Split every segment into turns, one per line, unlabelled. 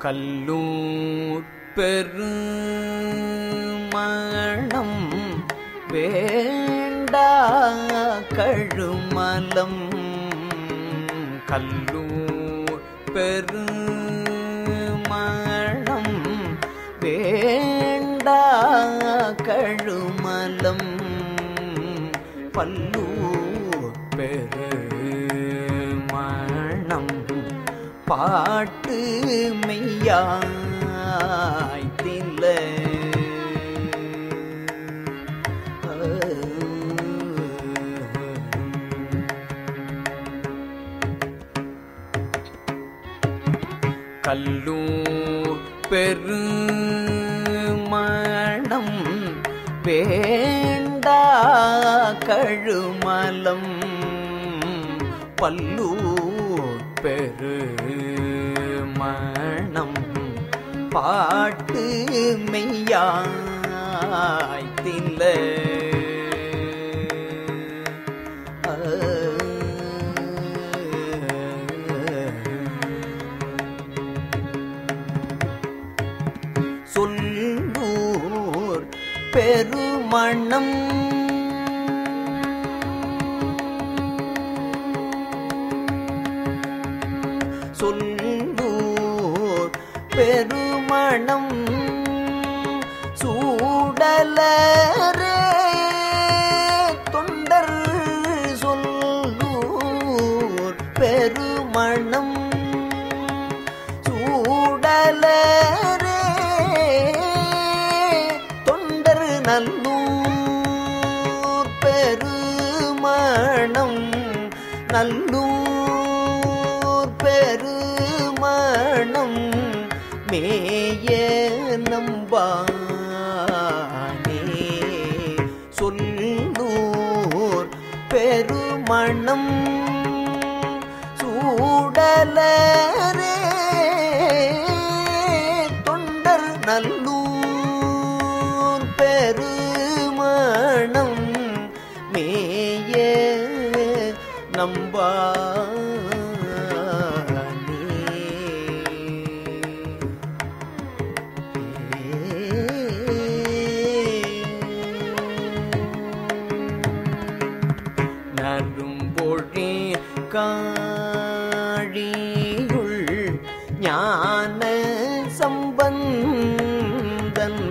கல்லூர் பெருமணம் வேண்டா கழுமலம் கல்லூர் பெருமணம் வேண்டா கழுமலம் பல்லூர் பெருமணம் பாட்டு மெய்யாய் தில்ல கல்லூர் பெருமணம் வேண்டா கழுமலம் பல்லூர் பெருமணம் பாட்டு மெய்யாய் தில்ல சொல்லூர் பெருமணம் சொல்லூர் பெருமணம் சூடலரே தொண்டர் சொல்லூர் பெருமணம் சூடலரே தொண்டர் நல்லூர் பெருமணம் நல்லூர் பெருமணம் மேய நம்பானே சொல்லூர் பெருமணம் சூடலரே தொண்டர் நல்லூர் பெருமணம் மேய நம்பானே நரும்பொழி காழியுள் ஞான சம்பந்தன்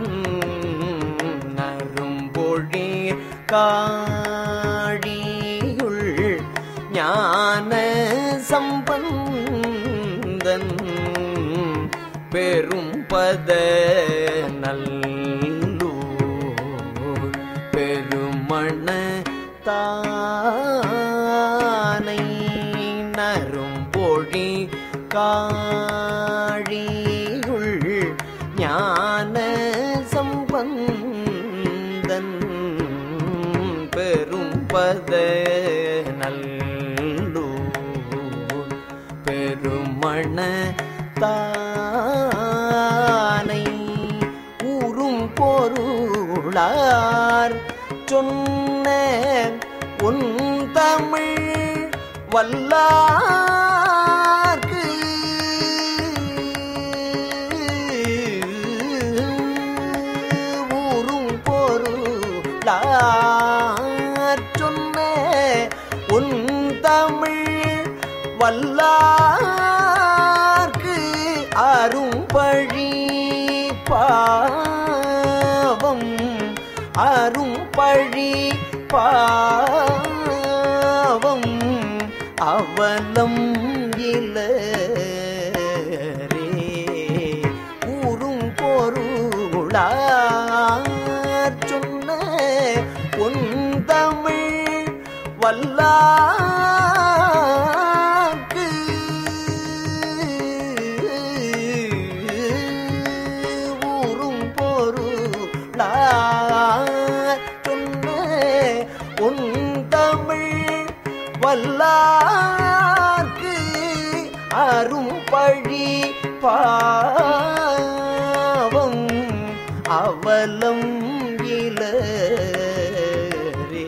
நரும்பொழி காழியுள் ஞான சம்பந்தன் பெரும் பத நல்லூர் பெருமண தானை நரும் பொழி காழியுள் ஞான சம்பந்தன் பெரும் பத நல்லூர் பெருமண தானை ஊரும் பொருளார் சொன்ன உன் தமிழ் வல்லார்க்கு ஊரும் பொருளார் சொன்ன உன் தமிழ் வல்லார்க்கு அரும்பழி பாவம் அரும்பழி பாவம் அவலம் இலரே ஊரும் பொருளார் சொன்ன உன் தமிழ் வல்லாக்கு ஊரும் பொருளார் சொன்ன உன் தமிழ் வல்லார்க்கு அரும் பழி பாவம் அவலம் இலரே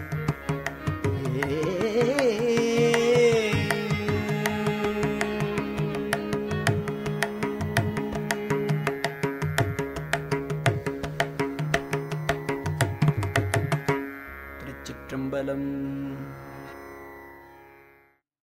ஏ திருச்சிற்றம்பலம்